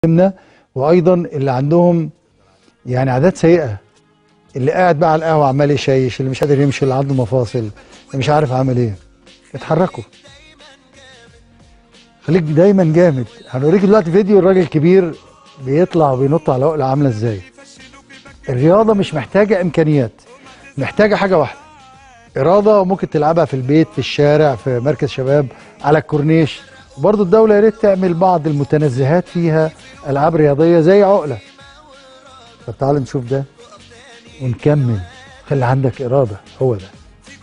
سمنه وايضا اللي عندهم يعني عادات سيئه اللي قاعد بقى على القهوه عمال يشيش اللي مش قادر يمشي اللي عنده مفاصل اللي مش عارف عامل ايه اتحركوا خليك دايما جامد هنوريك دلوقتي فيديو الراجل الكبير بيطلع وبينط على عقله عامله ازاي الرياضه مش محتاجه امكانيات محتاجه حاجه واحده اراده وممكن تلعبها في البيت في الشارع في مركز شباب على الكورنيش برضه الدوله يا ريت تعمل بعض المتنزهات فيها العاب رياضيه زي عقله طب تعال نشوف ده ونكمل خلي عندك اراده هو ده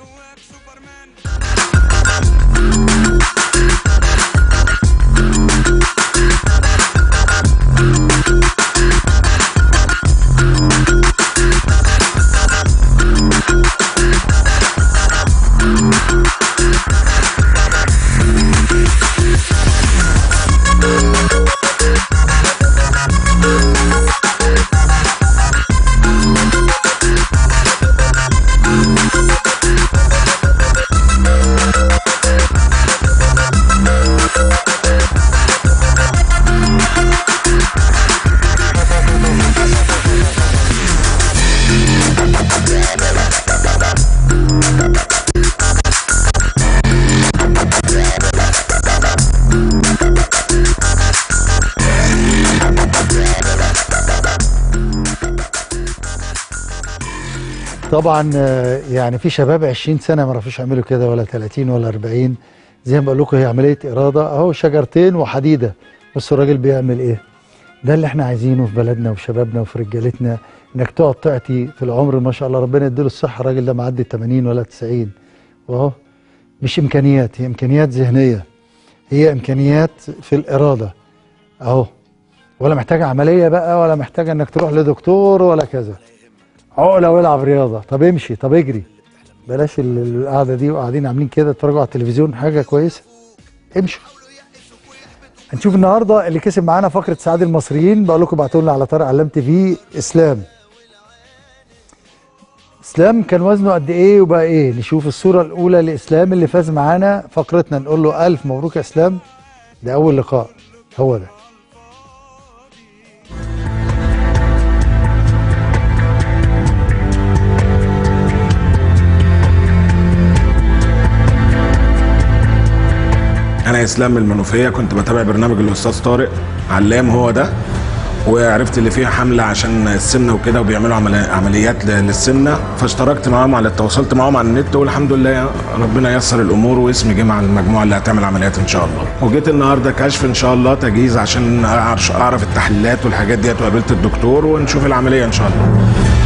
طبعا آه، يعني في شباب 20 سنه ما عرفوش يعملوا كده ولا 30 ولا 40 زي ما بقول لكم هي عمليه اراده اهو شجرتين وحديده بصوا الراجل بيعمل ايه ده اللي احنا عايزينه في بلدنا وفي شبابنا وفي رجالتنا انك تقعد تعطي في العمر ما شاء الله ربنا يديله الصحه الراجل ده معدي 80 ولا 90 واهو مش امكانيات هي امكانيات ذهنيه هي امكانيات في الاراده اهو ولا محتاجه عمليه بقى ولا محتاجه انك تروح لدكتور ولا كذا عقله والعب رياضه طب امشي طب اجري بلاش ال- القعده دي وقاعدين عاملين كده اتفرجوا على التلفزيون حاجه كويسه امشوا هنشوف النهارده اللي كسب معانا فقره سعاد المصريين بقول لكم ابعتوا لنا على طارق علام تي في اسلام اسلام كان وزنه قد ايه وبقى ايه نشوف الصوره الاولى لاسلام اللي فاز معانا فقرتنا نقول له الف مبروك يا اسلام ده اول لقاء هو ده انا اسلام من المنوفيه كنت بتابع برنامج الاستاذ طارق علام هو ده وعرفت اللي فيها حمله عشان السمنه وكده وبيعملوا عملي- عمليات ل- للسمنه فاشتركت معاهم على تواصلت معاهم على النت والحمد لله ربنا يسر الامور واسمي جه مع المجموعه اللي هتعمل عمليات ان شاء الله وجيت النهارده كشف ان شاء الله تجهيز عشان أعرف- اعرف التحليلات والحاجات ديت وقابلت الدكتور ونشوف العمليه ان شاء الله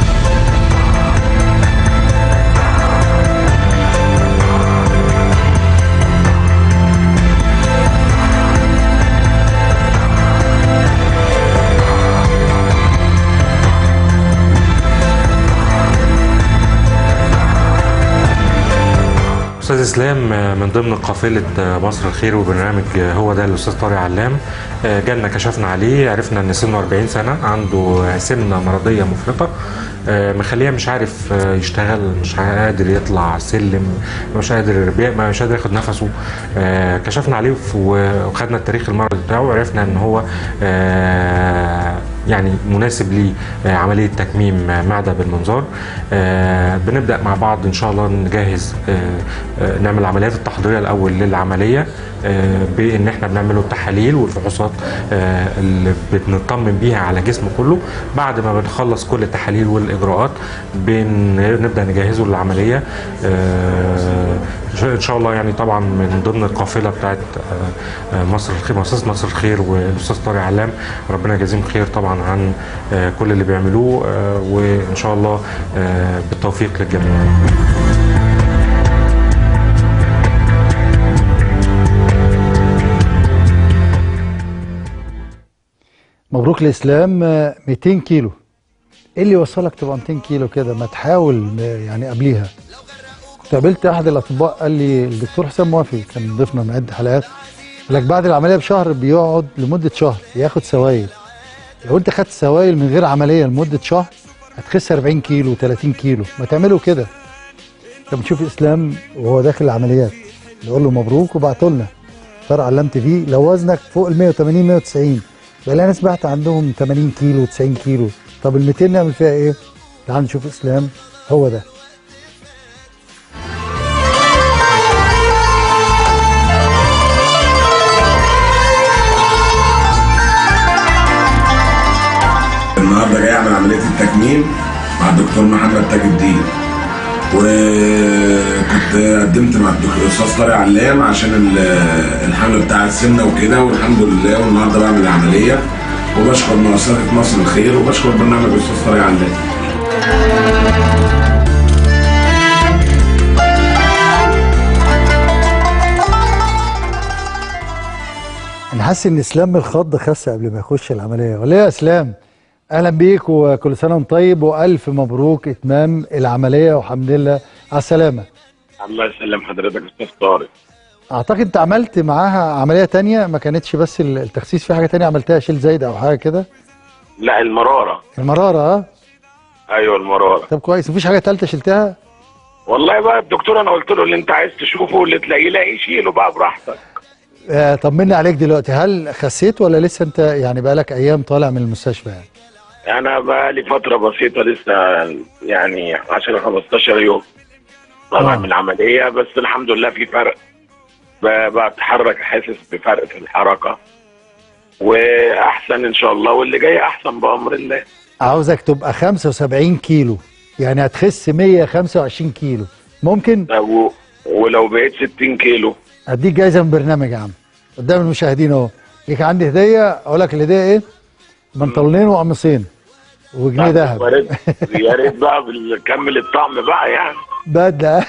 استاذ اسلام من ضمن قافله مصر الخير وبرنامج هو ده الاستاذ طارق علام جالنا كشفنا عليه عرفنا ان سنه 40 سنه عنده سمنه مرضيه مفرطه مخليه مش عارف يشتغل مش قادر يطلع سلم مش قادر بي- مش قادر ياخد نفسه كشفنا عليه وخدنا التاريخ المرضي بتاعه وعرفنا ان هو يعني مناسب لعمليه تكميم معده بالمنظار آه، بنبدا مع بعض ان شاء الله نجهز آه، آه، نعمل العمليات التحضيريه الاول للعمليه آه، بان احنا بنعمله التحاليل والفحوصات آه، اللي بنطمن بيها على جسمه كله بعد ما بنخلص كل التحاليل والاجراءات بنبدا نجهزه للعمليه آه، ان شاء الله يعني طبعا من ضمن القافله بتاعت آه، آه، مصر الخير مؤسسه مصر الخير والاستاذ طارق علام ربنا يجازيهم خير طبعا عن آه، كل اللي بيعملوه آه، وان شاء الله آه، بالتوفيق للجميع مبروك الاسلام آه، 200 كيلو ايه اللي يوصلك تبقى 200 كيلو كده ما تحاول آه، يعني قبليها كنت قابلت احد الاطباء قال لي الدكتور حسام موافي كان ضيفنا من عده حلقات قال لك بعد العمليه بشهر بيقعد لمده شهر ياخد سوائل لو انت خدت سوائل من غير عمليه لمده شهر هتخس 40 كيلو 30 كيلو ما تعملوا كده طب نشوف اسلام وهو داخل العمليات نقول له مبروك وبعتوا لنا طارق علام تي في لو وزنك فوق ال 180 190 بقى لها ناس بعت عندهم 80 كيلو 90 كيلو طب ال 200 نعمل فيها ايه؟ تعال نشوف اسلام هو ده النهارده جاي اعمل عمليه التكميم مع الدكتور محمد تاج الدين وكنت قدمت مع الدكتور الاستاذ طارق علام عشان ال- الحمل بتاع السمنه وكده والحمد لله والنهارده بعمل العمليه وبشكر مؤسسه مصر الخير وبشكر برنامج الاستاذ طارق علام انا حاسس ان اسلام من الخض خس قبل ما يخش العمليه ولا ايه يا اسلام اهلا بيك وكل سنه وانت طيب والف مبروك اتمام العمليه والحمد لله على السلامه الله يسلم حضرتك استاذ طارق اعتقد انت عملت معاها عمليه تانية ما كانتش بس ال- التخسيس في حاجه تانية عملتها شيل زايد او حاجه كده لا المراره المراره اه ايوه المراره طب كويس مفيش حاجه ثالثه شلتها والله بقى الدكتور انا قلت له اللي انت عايز تشوفه واللي تلاقيه لاقيه شيله بقى براحتك آه طمني عليك دلوقتي هل خسيت ولا لسه انت يعني بقالك ايام طالع من المستشفى يعني انا بقى لي فتره بسيطه لسه يعني 10 15 يوم طالع آه. من العمليه بس الحمد لله في فرق ب- بتحرك حاسس بفرق في الحركه واحسن ان شاء الله واللي جاي احسن بامر الله عاوزك تبقى 75 كيلو يعني هتخس 125 كيلو ممكن و- ولو بقيت 60 كيلو اديك جايزه من برنامج يا عم قدام المشاهدين اهو ليك عندي هديه اقول لك الهديه ايه بنطلونين وقميصين وجنيه يا ذهب ريت يا ريت بقى بنكمل الطقم بقى يعني بدله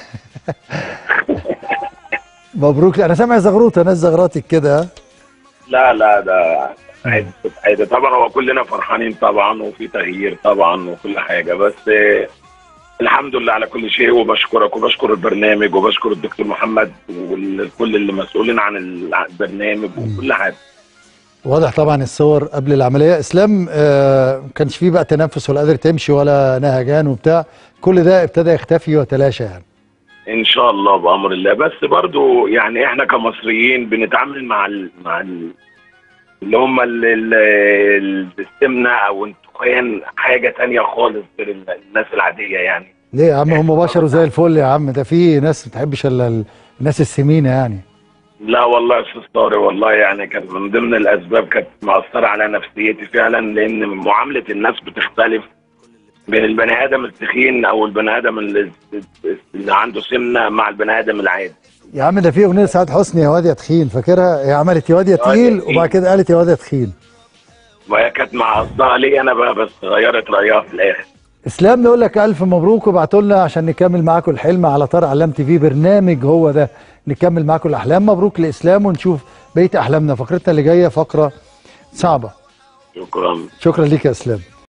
مبروك انا سامع زغروطه ناس زغراتك كده ها؟ لا لا ده عادي عادي طبعا هو كلنا فرحانين طبعا وفي تغيير طبعا وكل حاجه بس آه، الحمد لله على كل شيء وبشكرك وبشكر البرنامج وبشكر الدكتور محمد وكل اللي مسؤولين عن البرنامج وكل حاجه واضح طبعا الصور قبل العمليه اسلام آه ما كانش فيه بقى تنفس ولا قادر تمشي ولا نهجان وبتاع كل ده ابتدى يختفي ويتلاشى يعني ان شاء الله بامر الله بس برضو يعني احنا كمصريين بنتعامل مع ال مع ال اللي هم ال- ال- السمنه او التخان حاجه تانية خالص غير ال- الناس العاديه يعني ليه يا عم هم بشر وزي الفل يا عم ده في ناس ما بتحبش الا ال- الناس السمينه يعني لا والله يا استاذ طارق والله يعني كانت من ضمن الاسباب كانت مأثره على نفسيتي فعلا لان معامله الناس بتختلف بين البني ادم التخين او البني ادم اللي, اللي عنده سمنه مع البني ادم العادي يا عم ده في اغنيه سعاد حسني يا واد يا تخين فاكرها هي عملت يا واد يا يا واد يا تقيل تخين. وبعد كده قالت يا واد يا تخين وهي كانت مع قصدها لي انا بقى بس غيرت رايها في الاخر اسلام نقول لك الف مبروك وابعتوا لنا عشان نكمل معاكم الحلم على طارق علام تي في برنامج هو ده نكمل معاكم الاحلام مبروك لاسلام ونشوف بقيه احلامنا فقرتنا اللي جايه فقره صعبه شكرا شكرا ليك يا اسلام